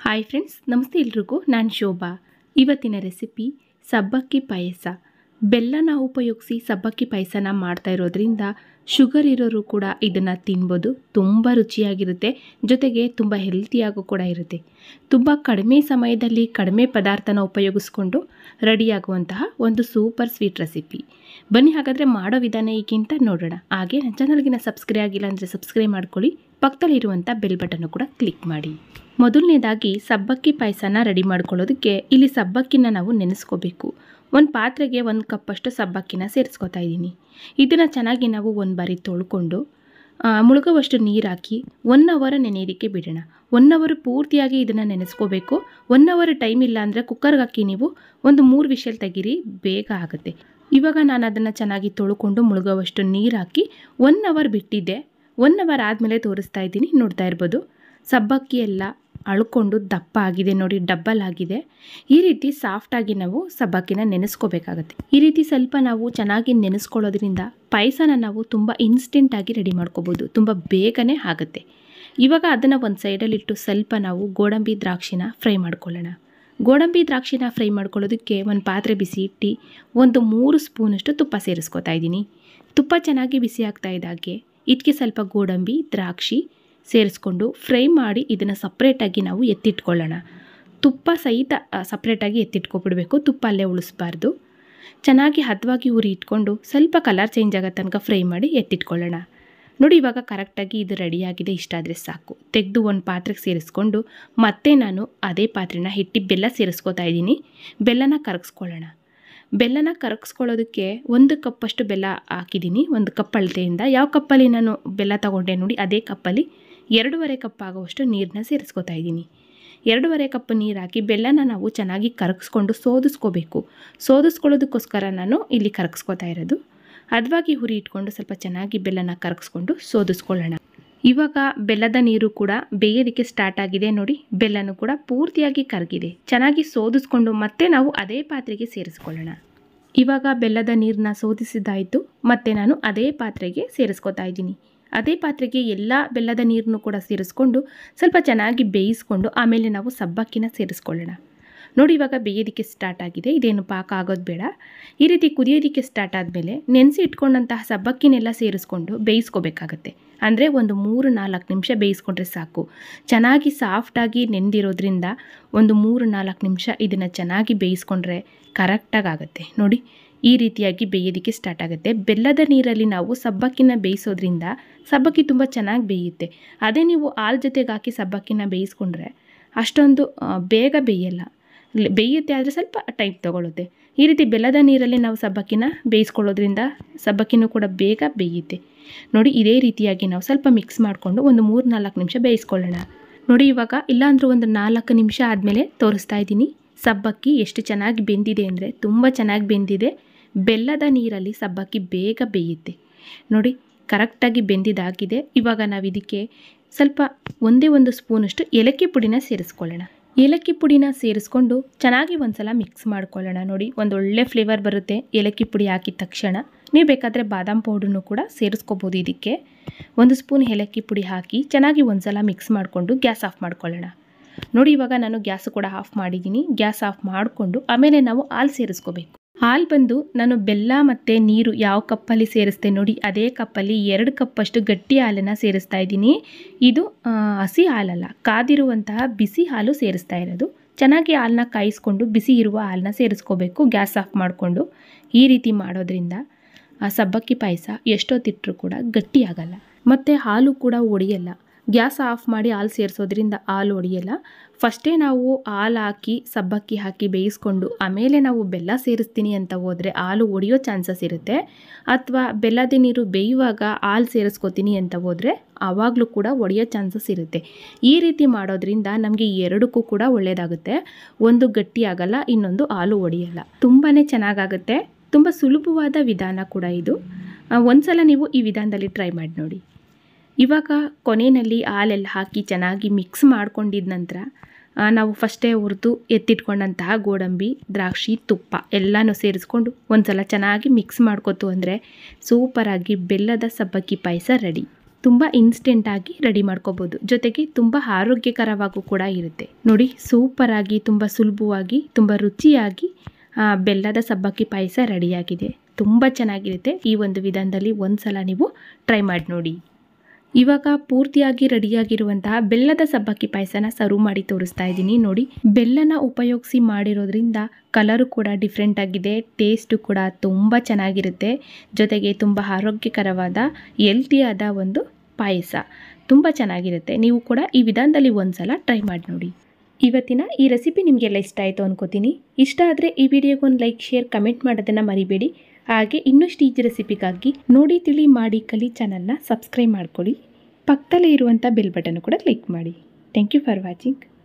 hi friends ನಮಸ್ತೆ ಎಲ್ರಿಗೂ ನಾನು ಶೋಭಾ ಇವತ್ತಿನ ರೆಸಿಪಿ ಸಬ್ಬಕ್ಕಿ ಪಾಯಸ ಬೆಲ್ಲನ ಉಪಯೋಗಿಸಿ ಸಬ್ಬಕ್ಕಿ ಪಾಯಸನ ಮಾಡ್ತಾ ಇರೋದ್ರಿಂದ ಶುಗರ್ ಇರೋರು ಕೂಡ ಇದನ್ನು ತಿನ್ಬೋದು ತುಂಬ ರುಚಿಯಾಗಿರುತ್ತೆ ಜೊತೆಗೆ ತುಂಬ ಹೆಲ್ತಿಯಾಗೂ ಕೂಡ ಇರುತ್ತೆ ತುಂಬ ಕಡಿಮೆ ಸಮಯದಲ್ಲಿ ಕಡಿಮೆ ಪದಾರ್ಥನ ಉಪಯೋಗಿಸ್ಕೊಂಡು ರೆಡಿಯಾಗುವಂತಹ ಒಂದು ಸೂಪರ್ ಸ್ವೀಟ್ ರೆಸಿಪಿ ಬನ್ನಿ ಹಾಗಾದರೆ ಮಾಡೋ ವಿಧಾನ ಈಗಿಂತ ನೋಡೋಣ ಹಾಗೆ ನನ್ನ ಚಾನಲ್ಗಿನ ಸಬ್ಸ್ಕ್ರೈಬ್ ಆಗಿಲ್ಲ ಅಂದರೆ ಸಬ್ಸ್ಕ್ರೈಬ್ ಮಾಡ್ಕೊಳ್ಳಿ ಪಕ್ಕದಲ್ಲಿರುವಂಥ ಬೆಲ್ ಬಟನ್ನು ಕೂಡ ಕ್ಲಿಕ್ ಮಾಡಿ ಮೊದಲನೇದಾಗಿ ಸಬ್ಬಕ್ಕಿ ಪಾಯಸನ ರೆಡಿ ಮಾಡ್ಕೊಳ್ಳೋದಕ್ಕೆ ಇಲ್ಲಿ ಸಬ್ಬಕ್ಕಿನ ನಾವು ನೆನೆಸ್ಕೋಬೇಕು ಒಂದು ಪಾತ್ರೆಗೆ ಒಂದು ಕಪ್ಪಷ್ಟು ಸಬ್ಬಕ್ಕಿನ ಸೇರಿಸ್ಕೊತಾ ಇದ್ದೀನಿ ಇದನ್ನು ಚೆನ್ನಾಗಿ ನಾವು ಒಂದು ಬಾರಿ ತೊಳ್ಕೊಂಡು ಆ, ಮುಳುಗುವಷ್ಟು ನೀರು ಹಾಕಿ ಒನ್ ಅವರ್ ನೆನೆಯೋದಕ್ಕೆ ಬಿಡೋಣ ಒನ್ ಅವರ್ ಪೂರ್ತಿಯಾಗಿ ಇದನ್ನು ನೆನೆಸ್ಕೋಬೇಕು ಒನ್ ಅವರ್ ಟೈಮ್ ಇಲ್ಲ ಅಂದರೆ ಕುಕ್ಕರ್ಗೆ ಹಾಕಿ ನೀವು ಒಂದು ಮೂರು ವಿಷಲ್ ತೆಗೀರಿ ಬೇಗ ಆಗುತ್ತೆ ಇವಾಗ ನಾನು ಅದನ್ನು ಚೆನ್ನಾಗಿ ತೊಳ್ಕೊಂಡು ಮುಳುಗುವಷ್ಟು ನೀರು ಹಾಕಿ ಒನ್ ಅವರ್ ಬಿಟ್ಟಿದ್ದೆ ಒನ್ ಅವರ್ ಆದಮೇಲೆ ತೋರಿಸ್ತಾ ಇದ್ದೀನಿ ನೋಡ್ತಾ ಇರ್ಬೋದು ಸಬ್ಬಕ್ಕಿ ಎಲ್ಲ ಅಳ್ಕೊಂಡು ದಪ್ಪ ಆಗಿದೆ ನೋಡಿ ಡಬ್ಬಲ್ ಆಗಿದೆ ಈ ರೀತಿ ಸಾಫ್ಟಾಗಿ ನಾವು ಸಬ್ಬಕ್ಕಿನ ನೆನೆಸ್ಕೋಬೇಕಾಗತ್ತೆ ಈ ರೀತಿ ಸ್ವಲ್ಪ ನಾವು ಚೆನ್ನಾಗಿ ನೆನೆಸ್ಕೊಳ್ಳೋದ್ರಿಂದ ಪಾಯಸನ ನಾವು ತುಂಬ ಇನ್ಸ್ಟೆಂಟಾಗಿ ರೆಡಿ ಮಾಡ್ಕೋಬೋದು ತುಂಬ ಬೇಗನೆ ಆಗುತ್ತೆ ಇವಾಗ ಅದನ್ನು ಒಂದು ಸೈಡಲ್ಲಿಟ್ಟು ಸ್ವಲ್ಪ ನಾವು ಗೋಡಂಬಿ ದ್ರಾಕ್ಷಿನ ಫ್ರೈ ಮಾಡ್ಕೊಳ್ಳೋಣ ಗೋಡಂಬಿ ದ್ರಾಕ್ಷಿನ ಫ್ರೈ ಮಾಡ್ಕೊಳ್ಳೋದಕ್ಕೆ ಒಂದು ಪಾತ್ರೆ ಬಿಸಿ ಇಟ್ಟು ಒಂದು ಮೂರು ಸ್ಪೂನಷ್ಟು ತುಪ್ಪ ಸೇರಿಸ್ಕೊತಾ ಇದ್ದೀನಿ ತುಪ್ಪ ಚೆನ್ನಾಗಿ ಬಿಸಿ ಆಗ್ತಾ ಇದ್ದಾಗೆ ಇದಕ್ಕೆ ಸ್ವಲ್ಪ ಗೋಡಂಬಿ ದ್ರಾಕ್ಷಿ ಸೇರಿಸ್ಕೊಂಡು ಫ್ರೈ ಮಾಡಿ ಇದನ್ನು ಸಪ್ರೇಟಾಗಿ ನಾವು ಎತ್ತಿಟ್ಕೊಳ್ಳೋಣ ತುಪ್ಪ ಸಹಿತ ಸಪ್ರೇಟಾಗಿ ಎತ್ತಿಟ್ಕೊಬಿಡ್ಬೇಕು ತುಪ್ಪ ಅಲ್ಲೇ ಉಳಿಸ್ಬಾರ್ದು ಚೆನ್ನಾಗಿ ಹದವಾಗಿ ಉರಿ ಇಟ್ಕೊಂಡು ಸ್ವಲ್ಪ ಕಲರ್ ಚೇಂಜ್ ಆಗೋ ತನಕ ಫ್ರೈ ಮಾಡಿ ಎತ್ತಿಟ್ಕೊಳ್ಳೋಣ ನೋಡಿ ಇವಾಗ ಕರೆಕ್ಟಾಗಿ ಇದು ರೆಡಿಯಾಗಿದೆ ಇಷ್ಟ ಆದರೆ ಸಾಕು ತೆಗೆದು ಒಂದು ಪಾತ್ರೆಗೆ ಸೇರಿಸ್ಕೊಂಡು ಮತ್ತೆ ನಾನು ಅದೇ ಪಾತ್ರೆನ ಹಿಟ್ಟಿ ಬೆಲ್ಲ ಸೇರಿಸ್ಕೊತಾ ಇದ್ದೀನಿ ಬೆಲ್ಲನ ಕರಗಿಸ್ಕೊಳ್ಳೋಣ ಬೆಲ್ಲನ ಕರಗಿಸ್ಕೊಳ್ಳೋದಕ್ಕೆ ಒಂದು ಕಪ್ಪಷ್ಟು ಬೆಲ್ಲ ಹಾಕಿದ್ದೀನಿ ಒಂದು ಕಪ್ ಅಳತೆಯಿಂದ ಯಾವ ಕಪ್ಪಲ್ಲಿ ನಾನು ಬೆಲ್ಲ ತಗೊಂಡೆ ನೋಡಿ ಅದೇ ಕಪ್ಪಲ್ಲಿ ಎರಡೂವರೆ ಕಪ್ ಆಗುವಷ್ಟು ನೀರನ್ನ ಸೇರಿಸ್ಕೊತಾ ಇದ್ದೀನಿ ಎರಡೂವರೆ ಕಪ್ ನೀರು ಹಾಕಿ ಬೆಲ್ಲನ ನಾವು ಚೆನ್ನಾಗಿ ಕರಗಿಸ್ಕೊಂಡು ಸೋದಿಸ್ಕೋಬೇಕು ಸೋದಿಸ್ಕೊಳ್ಳೋದಕ್ಕೋಸ್ಕರ ನಾನು ಇಲ್ಲಿ ಕರಗಿಸ್ಕೊತಾ ಇರೋದು ಹದವಾಗಿ ಹುರಿ ಇಟ್ಕೊಂಡು ಸ್ವಲ್ಪ ಚೆನ್ನಾಗಿ ಬೆಲ್ಲನ ಕರಗಿಸ್ಕೊಂಡು ಸೋದಿಸ್ಕೊಳ್ಳೋಣ ಇವಾಗ ಬೆಲ್ಲದ ನೀರು ಕೂಡ ಬೇಯೋದಕ್ಕೆ ಸ್ಟಾರ್ಟ್ ಆಗಿದೆ ನೋಡಿ ಬೆಲ್ಲನೂ ಕೂಡ ಪೂರ್ತಿಯಾಗಿ ಕರಗಿದೆ ಚೆನ್ನಾಗಿ ಸೋದಿಸ್ಕೊಂಡು ಮತ್ತೆ ನಾವು ಅದೇ ಪಾತ್ರೆಗೆ ಸೇರಿಸ್ಕೊಳ್ಳೋಣ ಇವಾಗ ಬೆಲ್ಲದ ನೀರನ್ನ ಸೋದಿಸಿದ್ದಾಯಿತು ಮತ್ತೆ ನಾನು ಅದೇ ಪಾತ್ರೆಗೆ ಸೇರಿಸ್ಕೊತಾ ಇದ್ದೀನಿ ಅದೇ ಪಾತ್ರೆಗೆ ಎಲ್ಲ ಬೆಲ್ಲದ ನೀರನ್ನು ಕೂಡ ಸೇರಿಸ್ಕೊಂಡು ಸ್ವಲ್ಪ ಚೆನ್ನಾಗಿ ಬೇಯಿಸ್ಕೊಂಡು ಆಮೇಲೆ ನಾವು ಸಬ್ಬಕ್ಕಿನ ಸೇರಿಸ್ಕೊಳ್ಳೋಣ ನೋಡಿ ಇವಾಗ ಬೇಯೋದಕ್ಕೆ ಸ್ಟಾರ್ಟ್ ಆಗಿದೆ ಇದೇನು ಪಾಕ ಆಗೋದು ಬೇಡ ಈ ರೀತಿ ಕುದಿಯೋದಕ್ಕೆ ಸ್ಟಾರ್ಟ್ ಆದಮೇಲೆ ನೆನೆಸಿ ಇಟ್ಕೊಂಡಂತಹ ಸಬ್ಬಕ್ಕಿನೆಲ್ಲ ಸೇರಿಸ್ಕೊಂಡು ಬೇಯಿಸ್ಕೋಬೇಕಾಗತ್ತೆ ಅಂದರೆ ಒಂದು ಮೂರು ನಾಲ್ಕು ನಿಮಿಷ ಬೇಯಿಸ್ಕೊಂಡ್ರೆ ಸಾಕು ಚೆನ್ನಾಗಿ ಸಾಫ್ಟಾಗಿ ನೆಂದಿರೋದ್ರಿಂದ ಒಂದು ಮೂರು ನಾಲ್ಕು ನಿಮಿಷ ಇದನ್ನು ಚೆನ್ನಾಗಿ ಬೇಯಿಸ್ಕೊಂಡ್ರೆ ಕರೆಕ್ಟಾಗಿ ಆಗುತ್ತೆ ನೋಡಿ ಈ ರೀತಿಯಾಗಿ ಬೇಯೋದಕ್ಕೆ ಸ್ಟಾರ್ಟ್ ಆಗುತ್ತೆ ಬೆಲ್ಲದ ನೀರಲ್ಲಿ ನಾವು ಸಬ್ಬಕ್ಕಿನ ಬೇಯಿಸೋದ್ರಿಂದ ಸಬ್ಬಕ್ಕಿ ತುಂಬ ಚೆನ್ನಾಗಿ ಬೇಯುತ್ತೆ ಅದೇ ನೀವು ಹಾಲು ಜೊತೆಗೆ ಹಾಕಿ ಸಬ್ಬಕ್ಕಿನ ಬೇಯಿಸ್ಕೊಂಡ್ರೆ ಅಷ್ಟೊಂದು ಆ, ಬೇಗ ಬೇಯಲ್ಲ ಲ್- ಬೇಯುತ್ತೆ ಆದರೆ ಸ್ವಲ್ಪ ಟೈಮ್ ತೊಗೊಳುತ್ತೆ ಈ ರೀತಿ ಬೆಲ್ಲದ ನೀರಲ್ಲಿ ನಾವು ಸಬ್ಬಕ್ಕಿನ ಬೇಯಿಸ್ಕೊಳ್ಳೋದ್ರಿಂದ ಸಬ್ಬಕ್ಕಿನೂ ಕೂಡ ಬೇಗ ಬೇಯುತ್ತೆ ನೋಡಿ ಇದೇ ರೀತಿಯಾಗಿ ನಾವು ಸ್ವಲ್ಪ ಮಿಕ್ಸ್ ಮಾಡಿಕೊಂಡು ಒಂದು ಮೂರು ನಾಲ್ಕು ನಿಮಿಷ ಬೇಯಿಸ್ಕೊಳ್ಳೋಣ ನೋಡಿ ಇವಾಗ ಇಲ್ಲಾಂದ್ರೂ ಒಂದು ನಾಲ್ಕು ನಿಮಿಷ ಆದಮೇಲೆ ತೋರಿಸ್ತಾ ಇದ್ದೀನಿ ಸಬ್ಬಕ್ಕಿ ಎಷ್ಟು ಚೆನ್ನಾಗಿ ಬೆಂದಿದೆ ಅಂದರೆ ತುಂಬ ಚೆನ್ನಾಗಿ ಬೆಂದಿದೆ ಬೆಲ್ಲದ ನೀರಲ್ಲಿ ಸಬ್ಬಕ್ಕಿ ಬೇಗ ಬೇಯುತ್ತೆ ನೋಡಿ ಕರೆಕ್ಟಾಗಿ ಬೆಂದಿದ್ದಾಗಿದೆ ಇವಾಗ ನಾವು ಇದಕ್ಕೆ ಸ್ವಲ್ಪ ಒಂದೇ ಒಂದು ಸ್ಪೂನಷ್ಟು ಏಲಕ್ಕಿ ಪುಡಿನ ಸೇರಿಸ್ಕೊಳ್ಳೋಣ ಏಲಕ್ಕಿ ಪುಡಿನ ಸೇರಿಸ್ಕೊಂಡು ಚೆನ್ನಾಗಿ ಒಂದ್ಸಲ ಮಿಕ್ಸ್ ಮಾಡ್ಕೊಳ್ಳೋಣ ನೋಡಿ ಒಂದು ಒಳ್ಳೆ ಫ್ಲೇವರ್ ಬರುತ್ತೆ ಏಲಕ್ಕಿ ಪುಡಿ ಹಾಕಿದ ತಕ್ಷಣ ನೀವು ಬೇಕಾದರೆ ಬಾದಾಮ್ ಪೌಡ್ರನ್ನು ಕೂಡ ಸೇರಿಸ್ಕೋಬೋದು ಇದಕ್ಕೆ ಒಂದು ಸ್ಪೂನ್ ಏಲಕ್ಕಿ ಪುಡಿ ಹಾಕಿ ಚೆನ್ನಾಗಿ ಒಂದ್ಸಲ ಮಿಕ್ಸ್ ಮಾಡಿಕೊಂಡು ಗ್ಯಾಸ್ ಆಫ್ ಮಾಡ್ಕೊಳ್ಳೋಣ ನೋಡಿ ಇವಾಗ ನಾನು ಗ್ಯಾಸ್ ಕೂಡ ಆಫ್ ಮಾಡಿದ್ದೀನಿ ಗ್ಯಾಸ್ ಆಫ್ ಮಾಡಿಕೊಂಡು ಆಮೇಲೆ ನಾವು ಹಾಲು ಸೇರಿಸ್ಕೋಬೇಕು ಹಾಲು ಬಂದು ನಾನು ಬೆಲ್ಲ ಮತ್ತು ನೀರು ಯಾವ ಕಪ್ಪಲ್ಲಿ ಸೇರಿಸ್ತೆ ನೋಡಿ ಅದೇ ಕಪ್ಪಲ್ಲಿ ಎರಡು ಕಪ್ಪಷ್ಟು ಗಟ್ಟಿ ಹಾಲನ್ನು ಸೇರಿಸ್ತಾ ಇದ್ದೀನಿ ಇದು ಆ, ಹಸಿ ಹಾಲಲ್ಲ ಕಾದಿರುವಂತಹ ಬಿಸಿ ಹಾಲು ಸೇರಿಸ್ತಾ ಇರೋದು ಚೆನ್ನಾಗಿ ಹಾಲನ್ನ ಕಾಯಿಸ್ಕೊಂಡು ಬಿಸಿ ಇರುವ ಹಾಲನ್ನ ಸೇರಿಸ್ಕೋಬೇಕು ಗ್ಯಾಸ್ ಆಫ್ ಮಾಡಿಕೊಂಡು ಈ ರೀತಿ ಮಾಡೋದ್ರಿಂದ ಆ ಸಬ್ಬಕ್ಕಿ ಪಾಯಸ ಎಷ್ಟೊತ್ತಿಟ್ಟರೂ ಕೂಡ ಗಟ್ಟಿ ಆಗಲ್ಲ ಮತ್ತು ಹಾಲು ಕೂಡ ಒಡೆಯಲ್ಲ ಗ್ಯಾಸ್ ಆಫ್ ಮಾಡಿ ಹಾಲು ಸೇರಿಸೋದ್ರಿಂದ ಹಾಲು ಒಡೆಯಲ್ಲ ಫಸ್ಟೇ ನಾವು ಹಾಲು ಹಾಕಿ ಸಬ್ಬಕ್ಕಿ ಹಾಕಿ ಬೇಯಿಸ್ಕೊಂಡು ಆಮೇಲೆ ನಾವು ಬೆಲ್ಲ ಸೇರಿಸ್ತೀನಿ ಅಂತ ಹೋದರೆ ಹಾಲು ಒಡೆಯೋ ಚಾನ್ಸಸ್ ಇರುತ್ತೆ ಅಥವಾ ಬೆಲ್ಲದ ನೀರು ಬೇಯುವಾಗ ಹಾಲು ಸೇರಿಸ್ಕೋತೀನಿ ಅಂತ ಹೋದರೆ ಆವಾಗಲೂ ಕೂಡ ಒಡೆಯೋ ಚಾನ್ಸಸ್ ಇರುತ್ತೆ ಈ ರೀತಿ ಮಾಡೋದ್ರಿಂದ ನಮಗೆ ಎರಡಕ್ಕೂ ಕೂಡ ಒಳ್ಳೆಯದಾಗುತ್ತೆ ಒಂದು ಗಟ್ಟಿ ಆಗಲ್ಲ ಇನ್ನೊಂದು ಹಾಲು ಒಡೆಯಲ್ಲ ತುಂಬಾ ಚೆನ್ನಾಗಾಗುತ್ತೆ ತುಂಬ ಸುಲಭವಾದ ವಿಧಾನ ಕೂಡ ಇದು ಆ, ಒಂದ್ಸಲ ನೀವು ಈ ವಿಧಾನದಲ್ಲಿ ಟ್ರೈ ಮಾಡಿ ನೋಡಿ ಇವಾಗ ಕೊನೆಯಲ್ಲಿ ಹಾಲೆಲ್ಲ ಹಾಕಿ ಚೆನ್ನಾಗಿ ಮಿಕ್ಸ್ ಮಾಡ್ಕೊಂಡಿದ ನಂತರ ಆ, ನಾವು ಫಸ್ಟೇ ಹುರಿದು ಎತ್ತಿಟ್ಕೊಂಡಂತಹ ಗೋಡಂಬಿ ದ್ರಾಕ್ಷಿ ತುಪ್ಪ ಎಲ್ಲನೂ ಸೇರಿಸ್ಕೊಂಡು ಒಂದ್ಸಲ ಚೆನ್ನಾಗಿ ಮಿಕ್ಸ್ ಮಾಡ್ಕೊತು ಅಂದರೆ ಸೂಪರಾಗಿ ಬೆಲ್ಲದ ಸಬ್ಬಕ್ಕಿ ಪಾಯಸ ರೆಡಿ ತುಂಬ ಇನ್ಸ್ಟೆಂಟಾಗಿ ರೆಡಿ ಮಾಡ್ಕೋಬೋದು ಜೊತೆಗೆ ತುಂಬ ಆರೋಗ್ಯಕರವಾಗೂ ಕೂಡ ಇರುತ್ತೆ ನೋಡಿ ಸೂಪರಾಗಿ ತುಂಬ ಸುಲಭವಾಗಿ ತುಂಬ ರುಚಿಯಾಗಿ ಆ, ಬೆಲ್ಲದ ಸಬ್ಬಕ್ಕಿ ಪಾಯಸ ರೆಡಿಯಾಗಿದೆ ತುಂಬ ಚೆನ್ನಾಗಿರುತ್ತೆ ಈ ಒಂದು ವಿಧಾನದಲ್ಲಿ ಒಂದು ಸಲ ನೀವು ಟ್ರೈ ಮಾಡಿ ನೋಡಿ ಇವಾಗ ಪೂರ್ತಿಯಾಗಿ ರೆಡಿಯಾಗಿರುವಂತಹ ಬೆಲ್ಲದ ಸಬ್ಬಕ್ಕಿ ಪಾಯಸನ ಸರ್ವ್ ಮಾಡಿ ತೋರಿಸ್ತಾ ಇದ್ದೀನಿ ನೋಡಿ ಬೆಲ್ಲನ ಉಪಯೋಗಿಸಿ ಮಾಡಿರೋದ್ರಿಂದ ಕಲರು ಕೂಡ ಡಿಫ್ರೆಂಟ್ ಆಗಿದೆ ಟೇಸ್ಟು ಕೂಡ ತುಂಬ ಚೆನ್ನಾಗಿರುತ್ತೆ ಜೊತೆಗೆ ತುಂಬ ಆರೋಗ್ಯಕರವಾದ ಹೆಲ್ತಿಯಾದ ಒಂದು ಪಾಯಸ ತುಂಬ ಚೆನ್ನಾಗಿರುತ್ತೆ ನೀವು ಕೂಡ ಈ ವಿಧಾನದಲ್ಲಿ ಒಂದ್ಸಲ ಟ್ರೈ ಮಾಡಿ ನೋಡಿ ಇವತ್ತಿನ ಈ ರೆಸಿಪಿ ನಿಮಗೆಲ್ಲ ಇಷ್ಟ ಆಯಿತು ಅನ್ಕೋತೀನಿ ಇಷ್ಟ ಆದರೆ ಈ ವಿಡಿಯೋಗೊಂದು ಲೈಕ್ ಶೇರ್ ಕಮೆಂಟ್ ಮಾಡೋದನ್ನು ಮರಿಬೇಡಿ ಹಾಗೆ ಇನ್ನಷ್ಟು ಈಜಿ ರೆಸಿಪಿಗಾಗಿ ನೋಡಿ ತಿಳಿ ಮಾಡಿ ಕಲಿ ಚಾನಲ್ನ ಸಬ್ಸ್ಕ್ರೈಬ್ ಮಾಡ್ಕೊಳ್ಳಿ ಪಕ್ಕದಲ್ಲೇ ಇರುವಂಥ ಬೆಲ್ ಬಟನ್ ಕೂಡ ಕ್ಲಿಕ್ ಮಾಡಿ ಥ್ಯಾಂಕ್ ಯು ಫಾರ್ ವಾಚಿಂಗ್